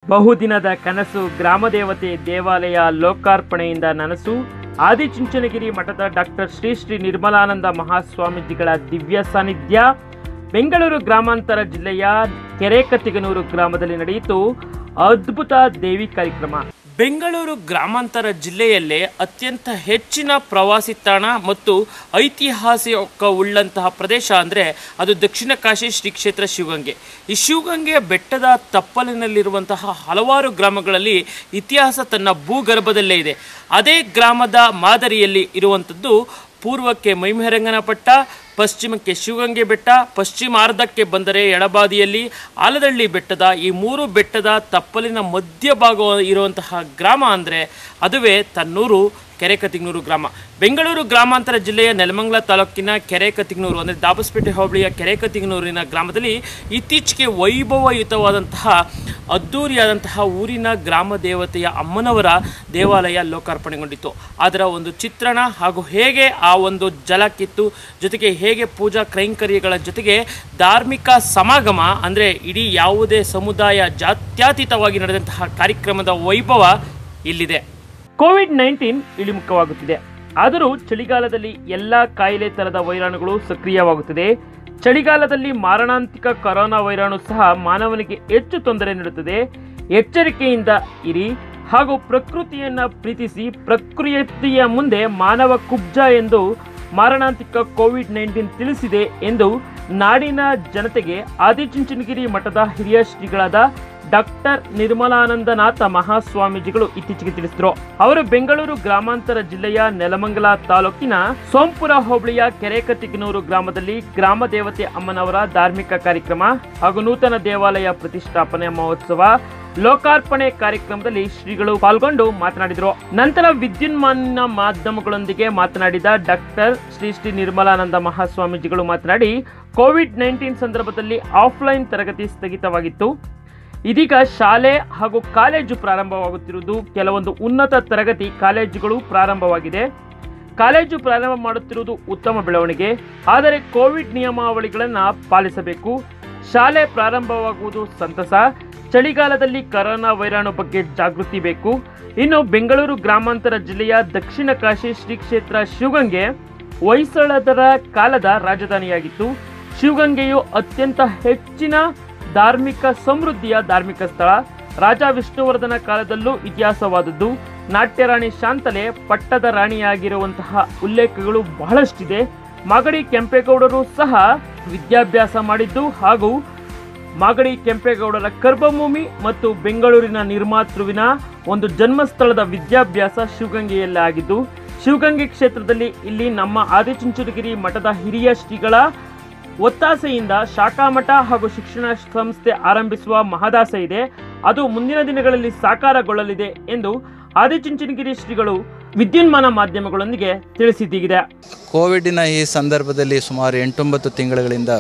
ಬಹುದಿನದ ಕನಸು ಗ್ರಾಮದೇವತೆ ದೇವಾಲಯ ಲೋಕಾರ್ಪಣೆಯಿಂದ ನನಸು ಆದಿಚುಂಚನಗಿರಿ ಮಠದ ಡಾಕ್ಟರ್ ಶ್ರೀ ಶ್ರೀ ನಿರ್ಮಲಾನಂದ ಮಹಾಸ್ವಾಮೀಜಿಗಳ ದಿವ್ಯ ಸಾನ್ನಿಧ್ಯ ಬೆಂಗಳೂರು ಗ್ರಾಮಾಂತರ ಜಿಲ್ಲೆಯ ಕೆರೆಕತ್ತಿಗನೂರು ಗ್ರಾಮದಲ್ಲಿ ನಡೆಯಿತು ಅದ್ಭುತ ದೇವಿ ಕಾರ್ಯಕ್ರಮ ಬೆಂಗಳೂರು ಗ್ರಾಮಾಂತರ ಜಿಲ್ಲೆಯಲ್ಲೇ ಅತ್ಯಂತ ಹೆಚ್ಚಿನ ಪ್ರವಾಸಿ ತಾಣ ಮತ್ತು ಐತಿಹಾಸಿಕ ಉಳ್ಳಂತಹ ಪ್ರದೇಶ ಅಂದರೆ ಅದು ದಕ್ಷಿಣ ಕಾಶಿ ಶ್ರೀ ಕ್ಷೇತ್ರ ಶಿವಗಂಗೆ ಈ ಶಿವಗಂಗೆಯ ಬೆಟ್ಟದ ತಪ್ಪಲಿನಲ್ಲಿರುವಂತಹ ಹಲವಾರು ಗ್ರಾಮಗಳಲ್ಲಿ ಇತಿಹಾಸ ತನ್ನ ಭೂಗರ್ಭದಲ್ಲೇ ಇದೆ ಅದೇ ಗ್ರಾಮದ ಮಾದರಿಯಲ್ಲಿ ಇರುವಂಥದ್ದು ಪೂರ್ವಕ್ಕೆ ಮೈಮೆಹರಂಗನಪಟ್ಟ ಪಶ್ಚಿಮಕ್ಕೆ ಶಿವಗಂಗೆ ಬೆಟ್ಟ ಪಶ್ಚಿಮಾರ್ಧಕ್ಕೆ ಬಂದರೆ ಎಡಬಾದಿಯಲ್ಲಿ ಆಲದಳ್ಳಿ ಬೆಟ್ಟದ ಈ ಮೂರು ಬೆಟ್ಟದ ತಪ್ಪಲಿನ ಮಧ್ಯಭಾಗ ಇರುವಂತಹ ಗ್ರಾಮ ಅಂದರೆ ಅದುವೇ ತನ್ನೂರು ಕೆರೆಕತಿಗ್ನೂರು ಗ್ರಾಮ ಬೆಂಗಳೂರು ಗ್ರಾಮಾಂತರ ಜಿಲ್ಲೆಯ ನೆಲಮಂಗಲ ತಾಲೂಕಿನ ಕೆರೆಕತಿಗ್ನೂರು ಅಂದರೆ ದಾಬಸ್ಪೇಟೆ ಹೋಬಳಿಯ ಕೆರೆಕತಿಗ್ನೂರಿನ ಗ್ರಾಮದಲ್ಲಿ ಇತ್ತೀಚೆಗೆ ವೈಭವಯುತವಾದಂತಹ ಅದ್ಧೂರಿಯಾದಂತಹ ಊರಿನ ಗ್ರಾಮ ದೇವತೆಯ ಅಮ್ಮನವರ ದೇವಾಲಯ ಲೋಕಾರ್ಪಣೆಗೊಂಡಿತ್ತು ಅದರ ಒಂದು ಚಿತ್ರಣ ಹಾಗೂ ಹೇಗೆ ಆ ಒಂದು ಜಲ ಕಿತ್ತು ಜೊತೆಗೆ ಹೇಗೆ ಪೂಜಾ ಕೈಂಕರ್ಯಗಳ ಜೊತೆಗೆ ಧಾರ್ಮಿಕ ಸಮಾಗಮ ಅಂದರೆ ಇಡೀ ಯಾವುದೇ ಸಮುದಾಯ ಜಾತ್ಯತೀತವಾಗಿ ನಡೆದಂತಹ ಕಾರ್ಯಕ್ರಮದ ವೈಭವ ಇಲ್ಲಿದೆ ಕೋವಿಡ್ ನೈನ್ಟೀನ್ ಇಳಿಮುಖವಾಗುತ್ತಿದೆ ಆದರೂ ಚಳಿಗಾಲದಲ್ಲಿ ಎಲ್ಲ ಕಾಯಿಲೆ ತರದ ವೈರಾಣುಗಳು ಸಕ್ರಿಯವಾಗುತ್ತದೆ ಚಳಿಗಾಲದಲ್ಲಿ ಮಾರಣಾಂತಿಕ ಕೊರೋನಾ ವೈರಾಣು ಸಹ ಮಾನವನಿಗೆ ಹೆಚ್ಚು ತೊಂದರೆ ನೀಡುತ್ತದೆ ಎಚ್ಚರಿಕೆಯಿಂದ ಇರಿ ಹಾಗೂ ಪ್ರಕೃತಿಯನ್ನ ಪ್ರೀತಿಸಿ ಪ್ರಕೃತಿಯ ಮುಂದೆ ಮಾನವ ಕುಬ್ಜ ಎಂದು ಮಾರಣಾಂತಿಕ ಕೋವಿಡ್ ನೈನ್ಟೀನ್ ತಿಳಿಸಿದೆ ಎಂದು ನಾಡಿನ ಜನತೆಗೆ ಆದಿಚುಂಚನಗಿರಿ ಮಠದ ಹಿರಿಯ ಶ್ರೀಗಳಾದ ಡಾಕ್ಟರ್ ನಿರ್ಮಲಾನಂದನಾಥ ಮಹಾಸ್ವಾಮೀಜಿಗಳು ಇತ್ತೀಚೆಗೆ ತಿಳಿಸಿದರು ಅವರು ಬೆಂಗಳೂರು ಗ್ರಾಮಾಂತರ ಜಿಲ್ಲೆಯ ನೆಲಮಂಗಲ ತಾಲೂಕಿನ ಸೋಂಪುರ ಹೋಬಳಿಯ ಕೆರೆಕತ್ತಿಗನೂರು ಗ್ರಾಮದಲ್ಲಿ ಗ್ರಾಮ ದೇವತೆ ಅಮ್ಮನವರ ಧಾರ್ಮಿಕ ಕಾರ್ಯಕ್ರಮ ಹಾಗೂ ನೂತನ ದೇವಾಲಯ ಪ್ರತಿಷ್ಠಾಪನೆ ಮಹೋತ್ಸವ ಲೋಕಾರ್ಪಣೆ ಕಾರ್ಯಕ್ರಮದಲ್ಲಿ ಶ್ರೀಗಳು ಪಾಲ್ಗೊಂಡು ಮಾತನಾಡಿದರು ನಂತರ ವಿದ್ಯುನ್ಮಾನ ಮಾಧ್ಯಮಗಳೊಂದಿಗೆ ಮಾತನಾಡಿದ ಡಾಕ್ಟರ್ ಶ್ರೀ ಶ್ರೀ ನಿರ್ಮಲಾನಂದ ಮಹಾಸ್ವಾಮೀಜಿಗಳು ಮಾತನಾಡಿ ಕೋವಿಡ್ ನೈನ್ಟೀನ್ ಸಂದರ್ಭದಲ್ಲಿ ಆಫ್ಲೈನ್ ತರಗತಿ ಸ್ಥಗಿತವಾಗಿತ್ತು ಇದೀಗ ಶಾಲೆ ಹಾಗೂ ಕಾಲೇಜು ಪ್ರಾರಂಭವಾಗುತ್ತಿರುವುದು ಕೆಲವೊಂದು ಉನ್ನತ ತರಗತಿ ಕಾಲೇಜುಗಳು ಪ್ರಾರಂಭವಾಗಿದೆ ಕಾಲೇಜು ಪ್ರಾರಂಭ ಮಾಡುತ್ತಿರುವುದು ಉತ್ತಮ ಬೆಳವಣಿಗೆ ಆದರೆ ಕೋವಿಡ್ ನಿಯಮಾವಳಿಗಳನ್ನು ಪಾಲಿಸಬೇಕು ಶಾಲೆ ಪ್ರಾರಂಭವಾಗುವುದು ಸಂತಸ ಚಳಿಗಾಲದಲ್ಲಿ ಕರೋನಾ ವೈರಾಣು ಬಗ್ಗೆ ಜಾಗೃತಿ ಬೇಕು ಇನ್ನು ಬೆಂಗಳೂರು ಗ್ರಾಮಾಂತರ ಜಿಲ್ಲೆಯ ದಕ್ಷಿಣ ಕಾಶಿ ಶ್ರೀ ಕ್ಷೇತ್ರ ಶಿವಗಂಗೆ ಹೊಯ್ಸಳದರ ಕಾಲದ ರಾಜಧಾನಿಯಾಗಿತ್ತು ಶಿವಗಂಗೆಯು ಅತ್ಯಂತ ಹೆಚ್ಚಿನ ಧಾರ್ಮಿಕ ಸಮೃದ್ಧಿಯ ಧಾರ್ಮಿಕ ಸ್ಥಳ ರಾಜ ವಿಷ್ಣುವರ್ಧನ ಕಾಲದಲ್ಲೂ ಇತಿಹಾಸವಾದದ್ದು ನಾಟ್ಯರಾಣಿ ಶಾಂತಲೆ ಪಟ್ಟದ ರಾಣಿಯಾಗಿರುವಂತಹ ಉಲ್ಲೇಖಗಳು ಬಹಳಷ್ಟಿದೆ ಮಾಗಡಿ ಕೆಂಪೇಗೌಡರು ಸಹ ವಿದ್ಯಾಭ್ಯಾಸ ಮಾಡಿದ್ದು ಹಾಗೂ ಮಾಗಡಿ ಕೆಂಪೇಗೌಡರ ಕರ್ಮಭೂಮಿ ಮತ್ತು ಬೆಂಗಳೂರಿನ ನಿರ್ಮಾತೃವಿನ ಒಂದು ಜನ್ಮಸ್ಥಳದ ವಿದ್ಯಾಭ್ಯಾಸ ಶಿವಗಂಗೆಯಲ್ಲೇ ಆಗಿದ್ದು ಶಿವಗಂಗೆ ಕ್ಷೇತ್ರದಲ್ಲಿ ಇಲ್ಲಿ ನಮ್ಮ ಆದಿಚುಂಚನಗಿರಿ ಮಠದ ಹಿರಿಯ ಶ್ರೀಗಳ ಒತ್ತಾಸೆಯಿಂದ ಶಾಖಾಮಠ ಹಾಗೂ ಶಿಕ್ಷಣ ಸಂಸ್ಥೆ ಆರಂಭಿಸುವ ಮಹದಾಸೆ ಇದೆ ಅದು ಮುಂದಿನ ದಿನಗಳಲ್ಲಿ ಸಾಕಾರಗೊಳ್ಳಲಿದೆ ಎಂದು ಆದಿಚುಂಚನಗಿರಿ ಶ್ರೀಗಳು ವಿದ್ಯುನ್ಮಾನ ಮಾಧ್ಯಮಗಳೊಂದಿಗೆ ತಿಳಿಸಿದ್ದೀಗಿದೆ ಕೋವಿಡಿನ ಈ ಸಂದರ್ಭದಲ್ಲಿ ಸುಮಾರು ಎಂಟೊಂಬತ್ತು ತಿಂಗಳುಗಳಿಂದ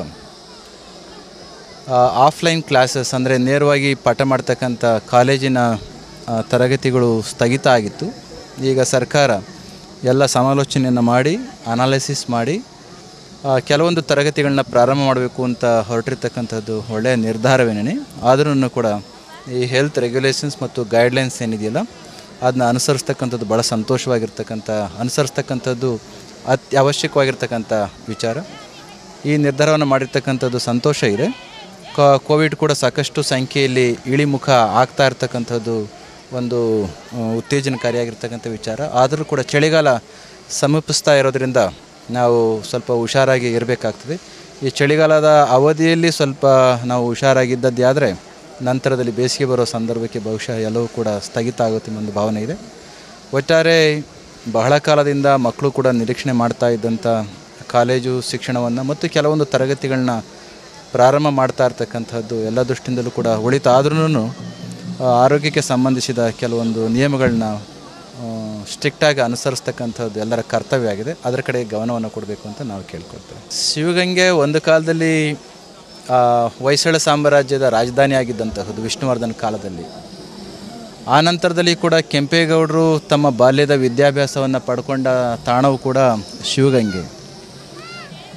ಆಫ್ಲೈನ್ ಕ್ಲಾಸಸ್ ಅಂದರೆ ನೇರವಾಗಿ ಪಾಠ ಮಾಡ್ತಕ್ಕಂಥ ಕಾಲೇಜಿನ ಆ, ತರಗತಿಗಳು ಸ್ಥಗಿತ ಆಗಿತ್ತು ಈಗ ಸರ್ಕಾರ ಎಲ್ಲ ಸಮಾಲೋಚನೆಯನ್ನು ಮಾಡಿ ಅನಾಲಿಸಿಸ್ ಮಾಡಿ ಆ, ಕೆಲವೊಂದು ತರಗತಿಗಳನ್ನ ಪ್ರಾರಂಭ ಮಾಡಬೇಕು ಅಂತ ಹೊರಟಿರ್ತಕ್ಕಂಥದ್ದು ಒಳ್ಳೆಯ ನಿರ್ಧಾರವೇನೇ ಆದ್ರೂ ಕೂಡ ಈ ಹೆಲ್ತ್ ರೆಗ್ಯುಲೇಷನ್ಸ್ ಮತ್ತು ಗೈಡ್ಲೈನ್ಸ್ ಏನಿದೆಯಲ್ಲ ಅದನ್ನ ಅನುಸರಿಸ್ತಕ್ಕಂಥದ್ದು ಭಾಳ ಸಂತೋಷವಾಗಿರ್ತಕ್ಕಂಥ ಅನುಸರಿಸ್ತಕ್ಕಂಥದ್ದು ಅತಿ ಅವಶ್ಯಕವಾಗಿರ್ತಕ್ಕಂಥ ವಿಚಾರ ಈ ನಿರ್ಧಾರವನ್ನು ಮಾಡಿರ್ತಕ್ಕಂಥದ್ದು ಸಂತೋಷ ಇದೆ ಕ- ಕೋವಿಡ್ ಕೂಡ ಸಾಕಷ್ಟು ಸಂಖ್ಯೆಯಲ್ಲಿ ಇಳಿಮುಖ ಆಗ್ತಾ ಇರ್ತಕ್ಕಂಥದ್ದು ಒಂದು ಆ, ಉತ್ತೇಜನಕಾರಿಯಾಗಿರ್ತಕ್ಕಂಥ ವಿಚಾರ ಆದರೂ ಕೂಡ ಚಳಿಗಾಲ ಸಮೀಪಿಸ್ತಾ ಇರೋದ್ರಿಂದ ನಾವು ಸ್ವಲ್ಪ ಹುಷಾರಾಗಿ ಇರಬೇಕಾಗ್ತದೆ ಈ ಚಳಿಗಾಲದ ಅವಧಿಯಲ್ಲಿ ಸ್ವಲ್ಪ ನಾವು ಹುಷಾರಾಗಿದ್ದದ್ದು ಆದರೆ ನಂತರದಲ್ಲಿ ಬೇಸಿಗೆ ಬರೋ ಸಂದರ್ಭಕ್ಕೆ ಬಹುಶಃ ಎಲ್ಲವೂ ಕೂಡ ಸ್ಥಗಿತ ಆಗುತ್ತೆ ಎಂಬ ಒಂದು ಭಾವನೆ ಇದೆ ಒಟ್ಟಾರೆ ಬಹಳ ಕಾಲದಿಂದ ಮಕ್ಕಳು ಕೂಡ ನಿರೀಕ್ಷಣೆ ಮಾಡ್ತಾ ಇದ್ದಂಥ ಕಾಲೇಜು ಶಿಕ್ಷಣವನ್ನು ಮತ್ತು ಕೆಲವೊಂದು ತರಗತಿಗಳನ್ನ ಪ್ರಾರಂಭ ಮಾಡ್ತಾ ಇರ್ತಕ್ಕಂಥದ್ದು ಎಲ್ಲ ದೃಷ್ಟಿಯಿಂದಲೂ ಕೂಡ ಉಳಿತ ಆದ್ರೂ ಆರೋಗ್ಯಕ್ಕೆ ಸಂಬಂಧಿಸಿದ ಕೆಲವೊಂದು ನಿಯಮಗಳನ್ನ ಸ್ಟ್ರಿಕ್ಟಾಗಿ ಅನುಸರಿಸ್ತಕ್ಕಂಥದ್ದು ಎಲ್ಲರ ಕರ್ತವ್ಯ ಆಗಿದೆ ಅದರ ಕಡೆ ಗಮನವನ್ನು ಕೊಡಬೇಕು ಅಂತ ನಾವು ಕೇಳ್ಕೊಳ್ತೇವೆ ಶಿವಗಂಗೆ ಒಂದು ಕಾಲದಲ್ಲಿ ಆ, ಹೊಯ್ಸಳ ಸಾಮ್ರಾಜ್ಯದ ರಾಜಧಾನಿ ಆಗಿದ್ದಂತಹದ್ದು ವಿಷ್ಣುವರ್ಧನ ಕಾಲದಲ್ಲಿ ಆ ನಂತರದಲ್ಲಿ ಕೂಡ ಕೆಂಪೇಗೌಡರು ತಮ್ಮ ಬಾಲ್ಯದ ವಿದ್ಯಾಭ್ಯಾಸವನ್ನು ಪಡ್ಕೊಂಡ ತಾಣವು ಕೂಡ ಶಿವಗಂಗೆ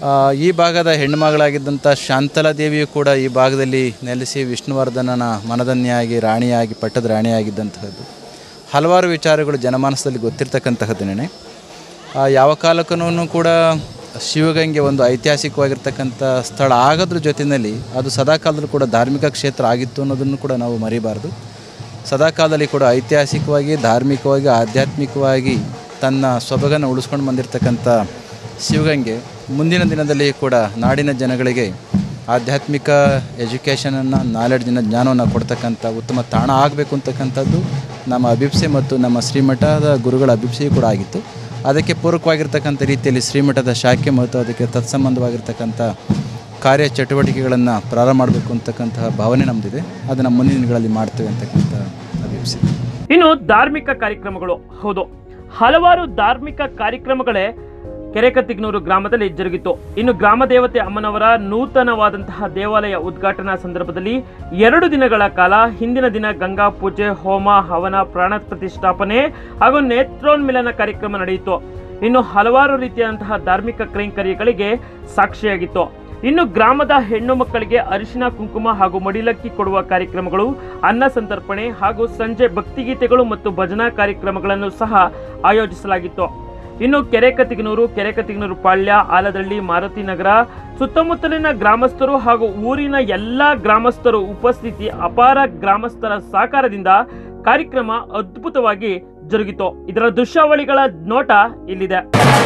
ಆ, ಈ ಭಾಗದ ಹೆಣ್ಣುಮಗಳಾಗಿದ್ದಂಥ ಶಾಂತಲಾ ದೇವಿಯು ಕೂಡ ಈ ಭಾಗದಲ್ಲಿ ನೆಲೆಸಿ ವಿಷ್ಣುವರ್ಧನನ ಮನದನ್ಯಾಗಿ ರಾಣಿಯಾಗಿ ಪಟ್ಟದ ರಾಣಿಯಾಗಿದ್ದಂತಹದ್ದು ಹಲವಾರು ವಿಚಾರಗಳು ಜನಮಾನಸದಲ್ಲಿ ಗೊತ್ತಿರ್ತಕ್ಕಂತಹದ್ದೇನೆ ಆ, ಯಾವ ಕಾಲಕ್ಕೂ ಕೂಡ ಶಿವಗಂಗೆ ಒಂದು ಐತಿಹಾಸಿಕವಾಗಿರ್ತಕ್ಕಂಥ ಸ್ಥಳ ಆಗೋದ್ರ ಜೊತೆಯಲ್ಲಿ ಅದು ಸದಾಕಾಲದಲ್ಲೂ ಕೂಡ ಧಾರ್ಮಿಕ ಕ್ಷೇತ್ರ ಆಗಿತ್ತು ಅನ್ನೋದನ್ನು ಕೂಡ ನಾವು ಮರಿಬಾರ್ದು ಸದಾಕಾಲದಲ್ಲಿ ಕೂಡ ಐತಿಹಾಸಿಕವಾಗಿ ಧಾರ್ಮಿಕವಾಗಿ ಆಧ್ಯಾತ್ಮಿಕವಾಗಿ ತನ್ನ ಸೊಬಗನ್ನು ಉಳಿಸ್ಕೊಂಡು ಬಂದಿರತಕ್ಕಂಥ ಶಿವಗಂಗೆ ಮುಂದಿನ ದಿನದಲ್ಲಿ ಕೂಡ ನಾಡಿನ ಜನಗಳಿಗೆ ಆಧ್ಯಾತ್ಮಿಕ ಎಜುಕೇಷನನ್ನು ನಾಲೆಡ್ಜಿನ ಜ್ಞಾನವನ್ನು ಕೊಡ್ತಕ್ಕಂಥ ಉತ್ತಮ ತಾಣ ಆಗಬೇಕು ಅಂತಕ್ಕಂಥದ್ದು ನಮ್ಮ ಅಭಿಪ್ಸೆ ಮತ್ತು ನಮ್ಮ ಶ್ರೀಮಠದ ಗುರುಗಳ ಅಭಿಪ್ಸೆಯೂ ಕೂಡ ಆಗಿತ್ತು ಅದಕ್ಕೆ ಪೂರಕವಾಗಿರ್ತಕ್ಕಂಥ ರೀತಿಯಲ್ಲಿ ಶ್ರೀಮಠದ ಶಾಖೆ ಮತ್ತು ಅದಕ್ಕೆ ತತ್ಸಂಬಂಧವಾಗಿರ್ತಕ್ಕಂಥ ಕಾರ್ಯ ಚಟುವಟಿಕೆಗಳನ್ನು ಪ್ರಾರಂಭ ಮಾಡಬೇಕು ಅಂತಕ್ಕಂತಹ ಭಾವನೆ ನಮ್ಮದಿದೆ ಅದನ್ನು ಮುಂದಿನ ದಿನಗಳಲ್ಲಿ ಮಾಡ್ತೇವೆ ಅಂತಕ್ಕಂಥ ಅಭಿಪ್ಸೆ ಇನ್ನು ಧಾರ್ಮಿಕ ಕಾರ್ಯಕ್ರಮಗಳು ಹೌದು ಹಲವಾರು ಧಾರ್ಮಿಕ ಕಾರ್ಯಕ್ರಮಗಳೇ ಕೆರೆಕತ್ತಿಗ್ನೂರು ಗ್ರಾಮದಲ್ಲಿ ಜರುಗಿತು ಇನ್ನು ಗ್ರಾಮ ದೇವತೆ ಅಮ್ಮನವರ ನೂತನವಾದಂತಹ ದೇವಾಲಯ ಉದ್ಘಾಟನಾ ಸಂದರ್ಭದಲ್ಲಿ ಎರಡು ದಿನಗಳ ಕಾಲ ಹಿಂದಿನ ದಿನ ಗಂಗಾ ಪೂಜೆ ಹೋಮ ಹವನ ಪ್ರಾಣ ಪ್ರತಿಷ್ಠಾಪನೆ ಹಾಗೂ ನೇತ್ರೋನ್ಮಿಲನ ಕಾರ್ಯಕ್ರಮ ನಡೆಯಿತು ಇನ್ನು ಹಲವಾರು ರೀತಿಯಾದಂತಹ ಧಾರ್ಮಿಕ ಕೈಂಕರ್ಯಗಳಿಗೆ ಸಾಕ್ಷಿಯಾಗಿತ್ತು ಇನ್ನು ಗ್ರಾಮದ ಹೆಣ್ಣು ಮಕ್ಕಳಿಗೆ ಅರಿಶಿನ ಕುಂಕುಮ ಹಾಗೂ ಮಡಿಲಕ್ಕಿ ಕೊಡುವ ಕಾರ್ಯಕ್ರಮಗಳು ಅನ್ನ ಸಂತರ್ಪಣೆ ಹಾಗೂ ಸಂಜೆ ಭಕ್ತಿಗೀತೆಗಳು ಮತ್ತು ಭಜನಾ ಕಾರ್ಯಕ್ರಮಗಳನ್ನು ಸಹ ಆಯೋಜಿಸಲಾಗಿತ್ತು ಇನ್ನು ಕೆರೆಕತಿಗನೂರು ಕೆರೆಕತಿಗನೂರು ಪಾಳ್ಯ ಆಲದಳ್ಳಿ ಮಾರುತಿ ನಗರ ಸುತ್ತಮುತ್ತಲಿನ ಗ್ರಾಮಸ್ಥರು ಹಾಗೂ ಊರಿನ ಎಲ್ಲ ಗ್ರಾಮಸ್ಥರು ಉಪಸ್ಥಿತಿ ಅಪಾರ ಗ್ರಾಮಸ್ಥರ ಸಹಕಾರದಿಂದ ಕಾರ್ಯಕ್ರಮ ಅದ್ಭುತವಾಗಿ ಜರುಗಿತು ಇದರ ದೃಶ್ಯಾವಳಿಗಳ ನೋಟ ಇಲ್ಲಿದೆ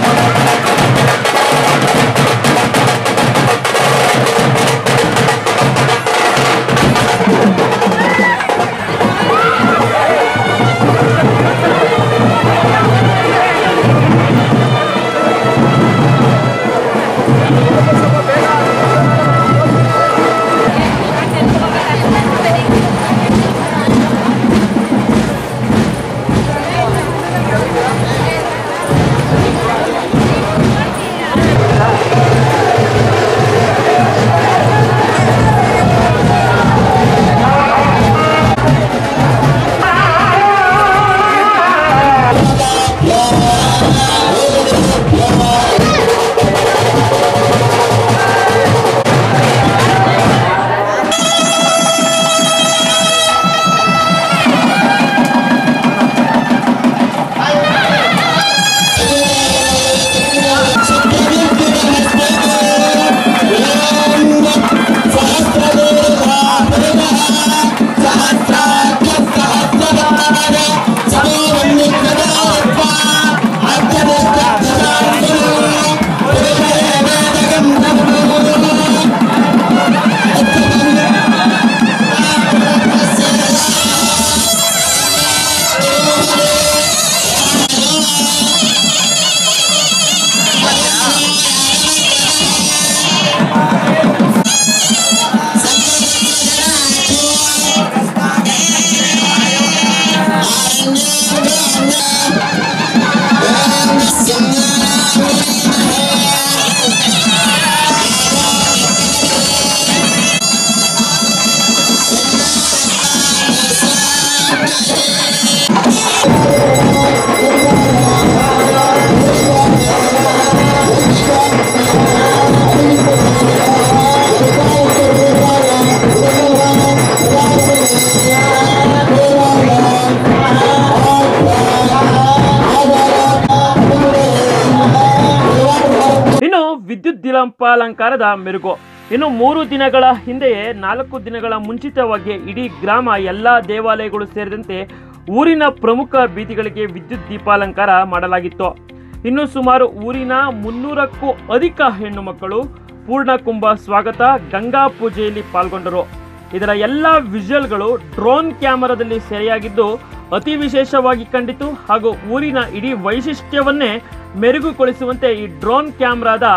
ಇನ್ನು ವಿದ್ಯುತ್ ದೀಪಾಲಂಕಾರದ ಮೆರುಗು ಇನ್ನು ಮೂರು ದಿನಗಳ ಹಿಂದೆಯೇ ನಾಲ್ಕು ದಿನಗಳ ಮುಂಚಿತವಾಗಿ ಇಡೀ ಗ್ರಾಮ ಎಲ್ಲ ದೇವಾಲಯಗಳು ಸೇರಿದಂತೆ ಊರಿನ ಪ್ರಮುಖ ಬೀದಿಗಳಿಗೆ ವಿದ್ಯುತ್ ದೀಪಾಲಂಕಾರ ಮಾಡಲಾಗಿತ್ತು ಇನ್ನು ಸುಮಾರು ಊರಿನ ಮುನ್ನೂರಕ್ಕೂ ಅಧಿಕ ಹೆಣ್ಣು ಮಕ್ಕಳು ಪೂರ್ಣ ಕುಂಭ ಸ್ವಾಗತ ಗಂಗಾ ಪೂಜೆಯಲ್ಲಿ ಪಾಲ್ಗೊಂಡರು ಇದರ ಎಲ್ಲ ವಿಜುವಲ್ಗಳು ಡ್ರೋನ್ ಕ್ಯಾಮೆರಾದಲ್ಲಿ ಸೆರೆಯಾಗಿದ್ದು ಅತಿ ವಿಶೇಷವಾಗಿ ಕಂಡಿತು ಹಾಗೂ ಊರಿನ ಇಡೀ ವೈಶಿಷ್ಟ್ಯವನ್ನೇ ಮೆರುಗುಗೊಳಿಸುವಂತೆ ಈ ಡ್ರೋನ್ ಕ್ಯಾಮ್ರಾದ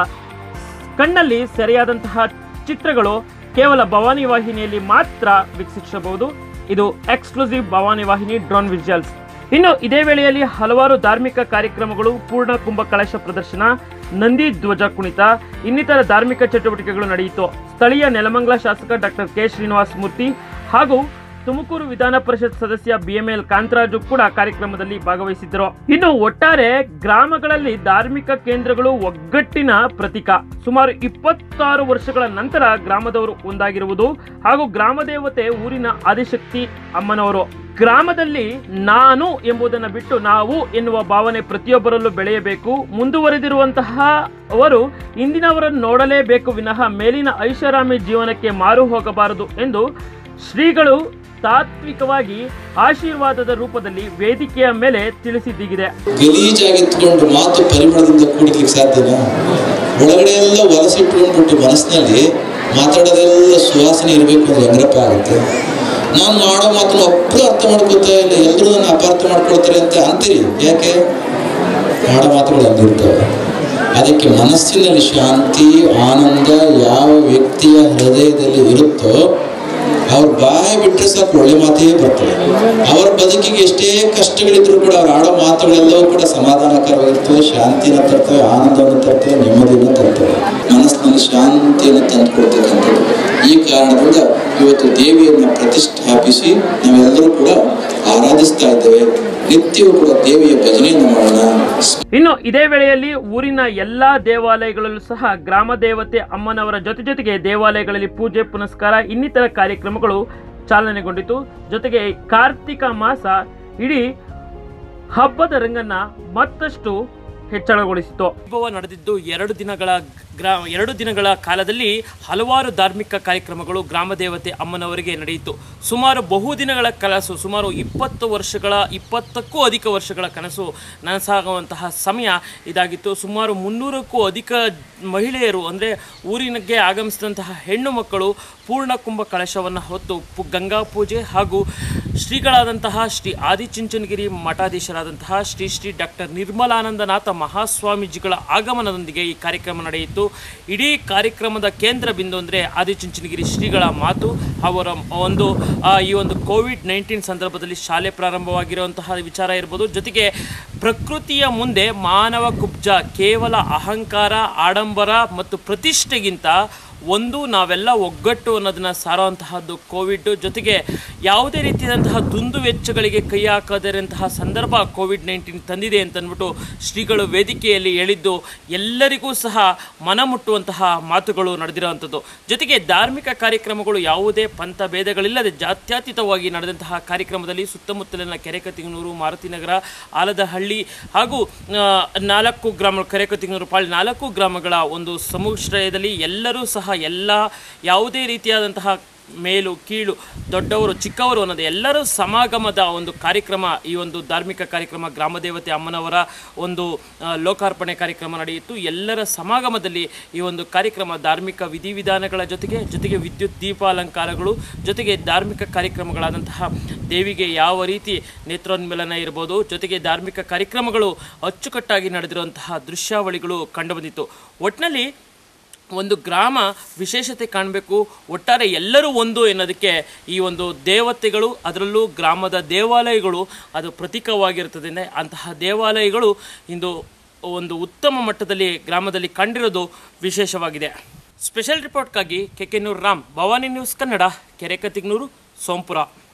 ಕಣ್ಣಲ್ಲಿ ಸೆರೆಯಾದಂತಹ ಚಿತ್ರಗಳು ಕೇವಲ ಭವಾನಿ ವಾಹಿನಿಯಲ್ಲಿ ಮಾತ್ರ ವೀಕ್ಷಿಸಬಹುದು ಇದು ಎಕ್ಸ್ಕ್ಲೂಸಿವ್ ಭವಾನಿ ವಾಹಿನಿ ಡ್ರೋನ್ ವಿಜುವಲ್ಸ್ ಇನ್ನು ಇದೇ ವೇಳೆಯಲ್ಲಿ ಹಲವಾರು ಧಾರ್ಮಿಕ ಕಾರ್ಯಕ್ರಮಗಳು ಪೂರ್ಣ ಕುಂಭ ಕಳಶ ಪ್ರದರ್ಶನ ನಂದಿ ಧ್ವಜ ಕುಣಿತ ಇನ್ನಿತರ ಧಾರ್ಮಿಕ ಚಟುವಟಿಕೆಗಳು ನಡೆಯಿತು ಸ್ಥಳೀಯ ನೆಲಮಂಗಲ ಶಾಸಕ ಡಾಕ್ಟರ್ ಕೆ ಶ್ರೀನಿವಾಸ ಮೂರ್ತಿ ಹಾಗೂ ತುಮಕೂರು ವಿಧಾನ ಪರಿಷತ್ ಸದಸ್ಯ ಬಿಎಂಎಲ್ ಕಾಂತರಾಜು ಕೂಡ ಕಾರ್ಯಕ್ರಮದಲ್ಲಿ ಭಾಗವಹಿಸಿದ್ದರು ಇನ್ನು ಒಟ್ಟಾರೆ ಗ್ರಾಮಗಳಲ್ಲಿ ಧಾರ್ಮಿಕ ಕೇಂದ್ರಗಳು ಒಗ್ಗಟ್ಟಿನ ಪ್ರತೀಕ ಸುಮಾರು ಇಪ್ಪತ್ತಾರು ವರ್ಷಗಳ ನಂತರ ಗ್ರಾಮದವರು ಒಂದಾಗಿರುವುದು ಹಾಗೂ ಗ್ರಾಮ ದೇವತೆ ಊರಿನ ಆದಿಶಕ್ತಿ ಅಮ್ಮನವರು ಗ್ರಾಮದಲ್ಲಿ ನಾನು ಎಂಬುದನ್ನು ಬಿಟ್ಟು ನಾವು ಎನ್ನುವ ಭಾವನೆ ಪ್ರತಿಯೊಬ್ಬರಲ್ಲೂ ಬೆಳೆಯಬೇಕು ಮುಂದುವರೆದಿರುವಂತಹ ಅವರು ಇಂದಿನವರನ್ನು ನೋಡಲೇಬೇಕು ವಿನಃ ಮೇಲಿನ ಐಷಾರಾಮಿ ಜೀವನಕ್ಕೆ ಮಾರು ಹೋಗಬಾರದು ಎಂದು ಶ್ರೀಗಳು ತಾತ್ವಿಕವಾಗಿ ಆಶೀರ್ವಾದದ ರೂಪದಲ್ಲಿ ವೇದಿಕೆಯ ಮೇಲೆ ತಿಳಿಸಿದ್ದೀಗಿದೆ ಗಲೀಜಾಗಿ ಎತ್ಕೊಂಡು ಮಾತು ಪರಿಮಳದಿಂದ ಕೂಡಿಲಿಕ್ಕೆ ಸಾಧ್ಯನಾ ಒಳಗಡೆ ಎಲ್ಲ ವಲಸಿಟ್ಕೊಂಡ್ಬಿಟ್ಟು ಮನಸ್ಸಿನಲ್ಲಿ ಮಾತಾಡೋದೆಲ್ಲ ಸುವಾಸನೆ ಇರಬೇಕು ಅಂದ್ರೆ ಹೆಂಗ್ರಪ್ಪ ಆಗುತ್ತೆ ನಾನು ಮಾಡೋ ಮಾತನ್ನು ಒಬ್ಬರು ಅರ್ಥ ಮಾಡ್ಕೋತಾ ಇಲ್ಲ ಎಲ್ಲರೂ ನನ್ನ ಅಪಾರ್ಥ ಮಾಡ್ಕೊಳ್ತಾರೆ ಅಂತ ಅಂತೀರಿ ಯಾಕೆ ಮಾಡೋ ಮಾತುಗಳು ಹಂಗಿರ್ತವೆ ಅದಕ್ಕೆ ಮನಸ್ಸಿನಲ್ಲಿ ಶಾಂತಿ ಆನಂದ ಯಾವ ವ್ಯಕ್ತಿಯ ಹೃದಯದಲ್ಲಿ ಇರುತ್ತೋ ಅವ್ರ ಬಾಯಿ ಬಿಟ್ಟರೆ ಸಾಕು ಒಳ್ಳೆ ಮಾತೇ ಬರ್ತವೆ ಅವರ ಬದುಕಿಗೆ ಎಷ್ಟೇ ಕಷ್ಟಗಳಿದ್ರು ಕೂಡ ಅವ್ರು ಆಡೋ ಮಾತುಗಳೆಲ್ಲವೂ ಕೂಡ ಸಮಾಧಾನಕರವಾಗಿರ್ತವೆ ಶಾಂತಿನ ತರ್ತವೆ ಆನಂದವನ್ನು ತರ್ತವೆ ನೆಮ್ಮದಿಯನ್ನು ತರ್ತವೆ ಮನಸ್ಸಿನಲ್ಲಿ ಶಾಂತಿಯನ್ನು ತಂದುಕೊಡ್ತಕ್ಕಂಥದ್ದು ಈ ಕಾರಣದಿಂದ ಇವತ್ತು ದೇವಿಯನ್ನು ಪ್ರತಿಷ್ಠಾಪಿಸಿ ನಾವೆಲ್ಲರೂ ಕೂಡ ಆರಾಧಿಸ್ತಾ ಇದ್ದೇವೆ ನಿತ್ಯವೂ ಕೂಡ ದೇವಿಯ ಭಜನೆಯನ್ನು ಮಾಡೋಣ ಇನ್ನು ಇದೇ ವೇಳೆಯಲ್ಲಿ ಊರಿನ ಎಲ್ಲಾ ದೇವಾಲಯಗಳಲ್ಲೂ ಸಹ ಗ್ರಾಮ ದೇವತೆ ಅಮ್ಮನವರ ಜೊತೆ ಜೊತೆಗೆ ದೇವಾಲಯಗಳಲ್ಲಿ ಪೂಜೆ ಪುನಸ್ಕಾರ ಇನ್ನಿತರ ಕಾರ್ಯಕ್ರಮಗಳು ಚಾಲನೆಗೊಂಡಿತು ಜೊತೆಗೆ ಕಾರ್ತಿಕ ಮಾಸ ಇಡೀ ಹಬ್ಬದ ರಂಗನ್ನ ಮತ್ತಷ್ಟು ಹೆಚ್ಚಳಗೊಳಿಸಿತು ವೈಭವ ನಡೆದಿದ್ದು ಎರಡು ದಿನಗಳ ಗ್ರಾ ಎರಡು ದಿನಗಳ ಕಾಲದಲ್ಲಿ ಹಲವಾರು ಧಾರ್ಮಿಕ ಕಾರ್ಯಕ್ರಮಗಳು ಗ್ರಾಮ ದೇವತೆ ಅಮ್ಮನವರಿಗೆ ನಡೆಯಿತು ಸುಮಾರು ಬಹುದಿನಗಳ ಕನಸು ಸುಮಾರು ಇಪ್ಪತ್ತು ವರ್ಷಗಳ ಇಪ್ಪತ್ತಕ್ಕೂ ಅಧಿಕ ವರ್ಷಗಳ ಕನಸು ನನಸಾಗುವಂತಹ ಸಮಯ ಇದಾಗಿತ್ತು ಸುಮಾರು ಮುನ್ನೂರಕ್ಕೂ ಅಧಿಕ ಮಹಿಳೆಯರು ಅಂದರೆ ಊರಿನಗೆ ಆಗಮಿಸಿದಂತಹ ಹೆಣ್ಣು ಮಕ್ಕಳು ಪೂರ್ಣ ಕುಂಭ ಕಳಶವನ್ನು ಹೊತ್ತು ಪು ಗಂಗಾ ಪೂಜೆ ಹಾಗೂ ಶ್ರೀಗಳಾದಂತಹ ಶ್ರೀ ಆದಿಚುಂಚನಗಿರಿ ಮಠಾಧೀಶರಾದಂತಹ ಶ್ರೀ ಶ್ರೀ ಡಾಕ್ಟರ್ ನಿರ್ಮಲಾನಂದನಾಥ ಮಹಾಸ್ವಾಮೀಜಿಗಳ ಆಗಮನದೊಂದಿಗೆ ಈ ಕಾರ್ಯಕ್ರಮ ನಡೆಯಿತು ಇಡೀ ಕಾರ್ಯಕ್ರಮದ ಕೇಂದ್ರ ಬಿಂದು ಅಂದರೆ ಆದಿಚುಂಚನಗಿರಿ ಶ್ರೀಗಳ ಮಾತು ಅವರ ಒಂದು ಆ, ಈ ಒಂದು ಕೋವಿಡ್ ನೈನ್ಟೀನ್ ಸಂದರ್ಭದಲ್ಲಿ ಶಾಲೆ ಪ್ರಾರಂಭವಾಗಿರುವಂತಹ ವಿಚಾರ ಇರ್ಬೋದು ಜೊತೆಗೆ ಪ್ರಕೃತಿಯ ಮುಂದೆ ಮಾನವ ಕುಬ್ಜ ಕೇವಲ ಅಹಂಕಾರ ಆಡಂಬರ ಮತ್ತು ಪ್ರತಿಷ್ಠೆಗಿಂತ ಒಂದು ನಾವೆಲ್ಲ ಒಗ್ಗಟ್ಟು ಅನ್ನೋದನ್ನ ಸಾರುವಂತಹದ್ದು ಕೋವಿಡ್ ಜೊತೆಗೆ ಯಾವುದೇ ರೀತಿಯಾದಂತಹ ದುಂದು ವೆಚ್ಚಗಳಿಗೆ ಕೈ ಹಾಕದಿರಂತಹ ಸಂದರ್ಭ ಕೋವಿಡ್ ನೈನ್ಟೀನ್ ತಂದಿದೆ ಅಂತಂದ್ಬಿಟ್ಟು ಶ್ರೀಗಳು ವೇದಿಕೆಯಲ್ಲಿ ಹೇಳಿದ್ದು ಎಲ್ಲರಿಗೂ ಸಹ ಮನ ಮುಟ್ಟುವಂತಹ ಮಾತುಗಳು ನಡೆದಿರುವಂಥದ್ದು ಜೊತೆಗೆ ಧಾರ್ಮಿಕ ಕಾರ್ಯಕ್ರಮಗಳು ಯಾವುದೇ ಪಂಥ ಭೇದಗಳಿಲ್ಲದೆ ಜಾತ್ಯತೀತವಾಗಿ ನಡೆದಂತಹ ಕಾರ್ಯಕ್ರಮದಲ್ಲಿ ಸುತ್ತಮುತ್ತಲಿನ ಕೆರೆಕತಿಗನೂರು ಮಾರುತಿನಗರ ಆಲದಹಳ್ಳಿ ಹಾಗೂ ಆ, ನಾಲ್ಕು ಗ್ರಾಮ ಕೆರೆಕತಿಗನೂರು ಪಾಳಿ ನಾಲ್ಕು ಗ್ರಾಮಗಳ ಒಂದು ಸಮುಶ್ರಯದಲ್ಲಿ ಎಲ್ಲರೂ ಸಹ ಎಲ್ಲ ಯಾವುದೇ ರೀತಿಯಾದಂತಹ ಮೇಲು ಕೀಳು ದೊಡ್ಡವರು ಚಿಕ್ಕವರು ಅನ್ನೋದು ಎಲ್ಲರೂ ಸಮಾಗಮದ ಒಂದು ಕಾರ್ಯಕ್ರಮ ಈ ಒಂದು ಧಾರ್ಮಿಕ ಕಾರ್ಯಕ್ರಮ ಗ್ರಾಮದೇವತೆ ಅಮ್ಮನವರ ಒಂದು ಆ, ಲೋಕಾರ್ಪಣೆ ಕಾರ್ಯಕ್ರಮ ನಡೆಯಿತು ಎಲ್ಲರ ಸಮಾಗಮದಲ್ಲಿ ಈ ಒಂದು ಕಾರ್ಯಕ್ರಮ ಧಾರ್ಮಿಕ ವಿಧಿವಿಧಾನಗಳ ಜೊತೆಗೆ ಜೊತೆಗೆ ವಿದ್ಯುತ್ ದೀಪಾಲಂಕಾರಗಳು ಜೊತೆಗೆ ಧಾರ್ಮಿಕ ಕಾರ್ಯಕ್ರಮಗಳಾದಂತಹ ದೇವಿಗೆ ಯಾವ ರೀತಿ ನೇತ್ರೋನ್ಮಿಲನ ಇರ್ಬೋದು ಜೊತೆಗೆ ಧಾರ್ಮಿಕ ಕಾರ್ಯಕ್ರಮಗಳು ಅಚ್ಚುಕಟ್ಟಾಗಿ ನಡೆದಿರುವಂತಹ ದೃಶ್ಯಾವಳಿಗಳು ಕಂಡುಬಂದಿತ್ತು ಒಟ್ಟಿನಲ್ಲಿ ಒಂದು ಗ್ರಾಮ ವಿಶೇಷತೆ ಕಾಣಬೇಕು ಒಟ್ಟಾರೆ ಎಲ್ಲರೂ ಒಂದು ಎನ್ನೋದಕ್ಕೆ ಈ ಒಂದು ದೇವತೆಗಳು ಅದರಲ್ಲೂ ಗ್ರಾಮದ ದೇವಾಲಯಗಳು ಅದು ಪ್ರತೀಕವಾಗಿರುತ್ತದೆ ಅಂತಹ ದೇವಾಲಯಗಳು ಇಂದು ಒಂದು ಉತ್ತಮ ಮಟ್ಟದಲ್ಲಿ ಗ್ರಾಮದಲ್ಲಿ ಕಂಡಿರೋದು ವಿಶೇಷವಾಗಿದೆ ಸ್ಪೆಷಲ್ ರಿಪೋರ್ಟ್ಗಾಗಿ K K Ram Bhavani news Kannada Kerekatignur Sompura